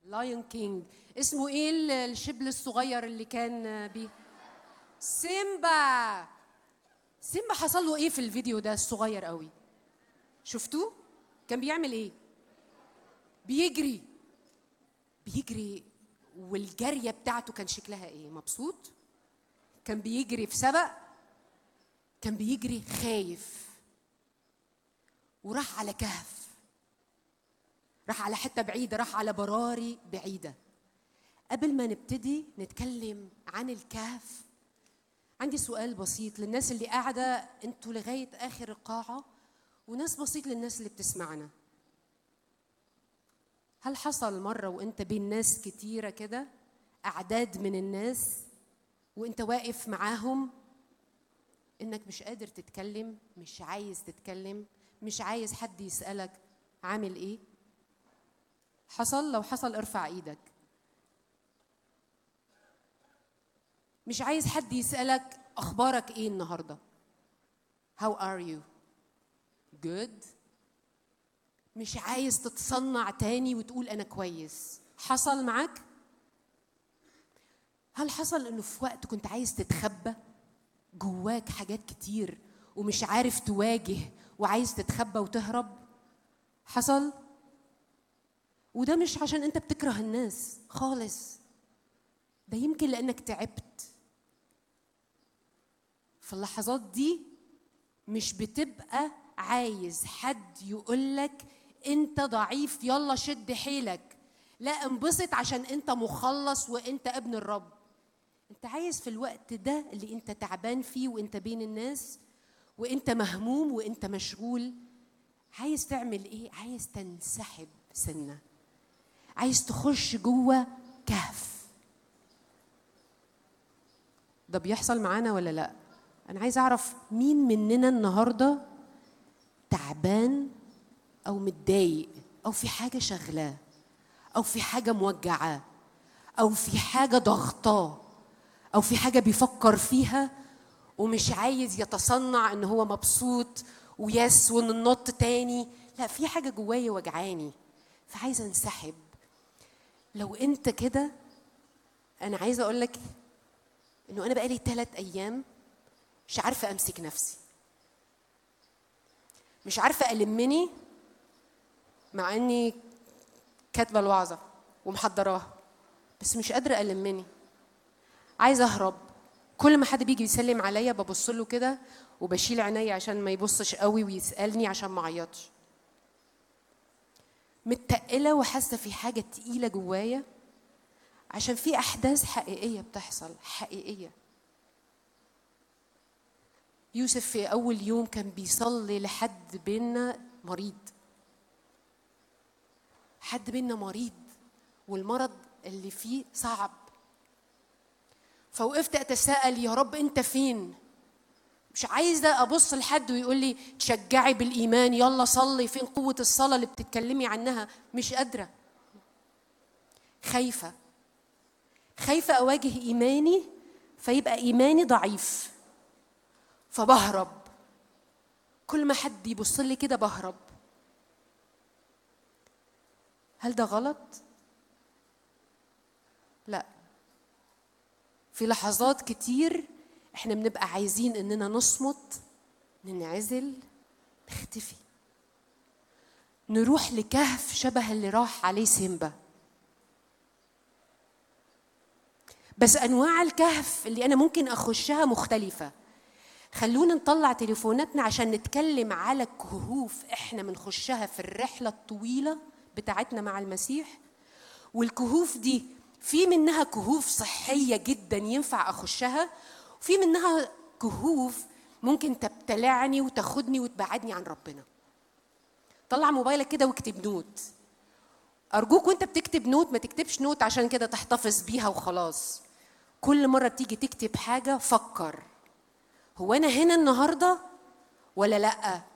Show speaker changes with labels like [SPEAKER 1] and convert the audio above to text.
[SPEAKER 1] لايون كينج اسمه ايه ال- الشبل الصغير اللي كان بيه سيمبا سيمبا حصل له ايه في الفيديو ده الصغير قوي شفتوه كان بيعمل ايه بيجري بيجري والجاريه بتاعته كان شكلها ايه مبسوط كان بيجري في سبق كان بيجري خايف وراح على كهف راح على حته بعيده راح على براري بعيده قبل ما نبتدي نتكلم عن الكهف عندي سؤال بسيط للناس اللي قاعده انتوا لغايه اخر القاعه وناس بسيط للناس اللي بتسمعنا هل حصل مره وانت بين ناس كتيره كده اعداد من الناس وانت واقف معاهم انك مش قادر تتكلم مش عايز تتكلم مش عايز حد يسالك عامل ايه حصل لو حصل ارفع ايدك مش عايز حد يسالك اخبارك ايه النهارده how are you good مش عايز تتصنع تاني وتقول انا كويس حصل معاك هل حصل انه في وقت كنت عايز تتخبى جواك حاجات كتير ومش عارف تواجه وعايز تتخبى وتهرب حصل وده مش عشان انت بتكره الناس خالص ده يمكن لانك تعبت في اللحظات دي مش بتبقى عايز حد يقولك انت ضعيف يلا شد حيلك لا انبسط عشان انت مخلص وانت ابن الرب انت عايز في الوقت ده اللي انت تعبان فيه وانت بين الناس وانت مهموم وانت مشغول عايز تعمل ايه عايز تنسحب سنه عايز تخش جوه كهف ده بيحصل معانا ولا لا انا عايز اعرف مين مننا النهارده تعبان او متضايق او في حاجه شغلاه او في حاجه موجعاه او في حاجه ضغطاه او في حاجه بيفكر فيها ومش عايز يتصنع ان هو مبسوط ويس وننط تاني لا في حاجه جوايا وجعاني فعايزه انسحب لو انت كده انا عايزه اقول لك انه انا بقالي ثلاث ايام مش عارفه امسك نفسي مش عارفه المني مع اني كاتبه الوعظه ومحضراها بس مش قادره المني عايزه اهرب كل ما حد بيجي يسلم عليا ببص له كده وبشيل عينيا عشان ما يبصش قوي ويسالني عشان ما اعيطش متقله وحاسه في حاجه تقيله جوايا عشان في احداث حقيقيه بتحصل حقيقيه يوسف في اول يوم كان بيصلي لحد بينا مريض حد بينا مريض والمرض اللي فيه صعب فوقفت اتساءل يا رب انت فين مش عايزه ابص لحد ويقول لي تشجعي بالايمان يلا صلي فين قوه الصلاه اللي بتتكلمي عنها مش قادره خايفه خايفه اواجه ايماني فيبقى ايماني ضعيف فبهرب كل ما حد يبص لي كده بهرب هل ده غلط لا في لحظات كتير احنا بنبقى عايزين اننا نصمت ننعزل نختفي نروح لكهف شبه اللي راح عليه سيمبا بس انواع الكهف اللي انا ممكن اخشها مختلفه خلونا نطلع تليفوناتنا عشان نتكلم على كهوف احنا بنخشها في الرحله الطويله بتاعتنا مع المسيح والكهوف دي في منها كهوف صحيه جدا ينفع اخشها وفي منها كهوف ممكن تبتلعني وتاخدني وتبعدني عن ربنا طلع موبايلك كده واكتب نوت ارجوك وانت بتكتب نوت ما تكتبش نوت عشان كده تحتفظ بيها وخلاص كل مره تيجي تكتب حاجه فكر هو انا هنا النهارده ولا لا